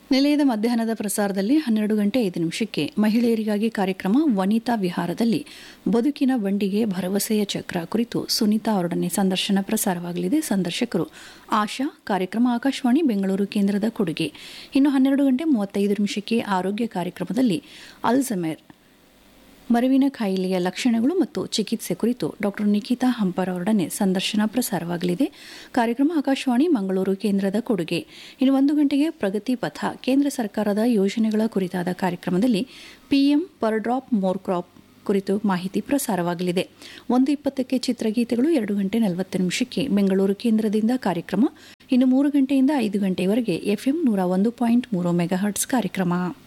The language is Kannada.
ನಿಲಯದ ಮಧ್ಯಾಹ್ನದ ಪ್ರಸಾರದಲ್ಲಿ ಹನ್ನೆರಡು ಗಂಟೆ ಐದು ನಿಮಿಷಕ್ಕೆ ಮಹಿಳೆಯರಿಗಾಗಿ ಕಾರ್ಯಕ್ರಮ ವನಿತಾ ವಿಹಾರದಲ್ಲಿ ಬದುಕಿನ ಬಂಡಿಗೆ ಭರವಸೆಯ ಚಕ್ರ ಕುರಿತು ಸುನೀತಾ ಅವರೊಡನೆ ಸಂದರ್ಶನ ಪ್ರಸಾರವಾಗಲಿದೆ ಸಂದರ್ಶಕರು ಆಶಾ ಕಾರ್ಯಕ್ರಮ ಆಕಾಶವಾಣಿ ಬೆಂಗಳೂರು ಕೇಂದ್ರದ ಕೊಡುಗೆ ಇನ್ನು ಹನ್ನೆರಡು ಗಂಟೆ ಮೂವತ್ತೈದು ನಿಮಿಷಕ್ಕೆ ಆರೋಗ್ಯ ಕಾರ್ಯಕ್ರಮದಲ್ಲಿ ಅಲ್ಝಮೇರ್ ಮರವಿನ ಕಾಯಿಲೆಯ ಲಕ್ಷಣಗಳು ಮತ್ತು ಚಿಕಿತ್ಸೆ ಕುರಿತು ಡಾಕ್ಟರ್ ನಿಖಿತಾ ಹಂಪರ್ ಅವರೊಡನೆ ಸಂದರ್ಶನ ಪ್ರಸಾರವಾಗಲಿದೆ ಕಾರ್ಯಕ್ರಮ ಆಕಾಶವಾಣಿ ಮಂಗಳೂರು ಕೇಂದ್ರದ ಕೊಡುಗೆ ಇನ್ನು ಒಂದು ಗಂಟೆಗೆ ಪ್ರಗತಿ ಪಥ ಕೇಂದ್ರ ಸರ್ಕಾರದ ಯೋಜನೆಗಳ ಕುರಿತಾದ ಕಾರ್ಯಕ್ರಮದಲ್ಲಿ PM per drop more crop ಕುರಿತು ಮಾಹಿತಿ ಪ್ರಸಾರವಾಗಲಿದೆ ಒಂದು ಇಪ್ಪತ್ತಕ್ಕೆ ಚಿತ್ರಗೀತೆಗಳು ಎರಡು ಗಂಟೆ ನಲವತ್ತು ನಿಮಿಷಕ್ಕೆ ಬೆಂಗಳೂರು ಕೇಂದ್ರದಿಂದ ಕಾರ್ಯಕ್ರಮ ಇನ್ನು ಮೂರು ಗಂಟೆಯಿಂದ ಐದು ಗಂಟೆಯವರೆಗೆ ಎಫ್ಎಂ ನೂರ ಒಂದು ಪಾಯಿಂಟ್ ಮೂರು ಮೆಗಾಹರ್ಟ್ಸ್ ಕಾರ್ಯಕ್ರಮ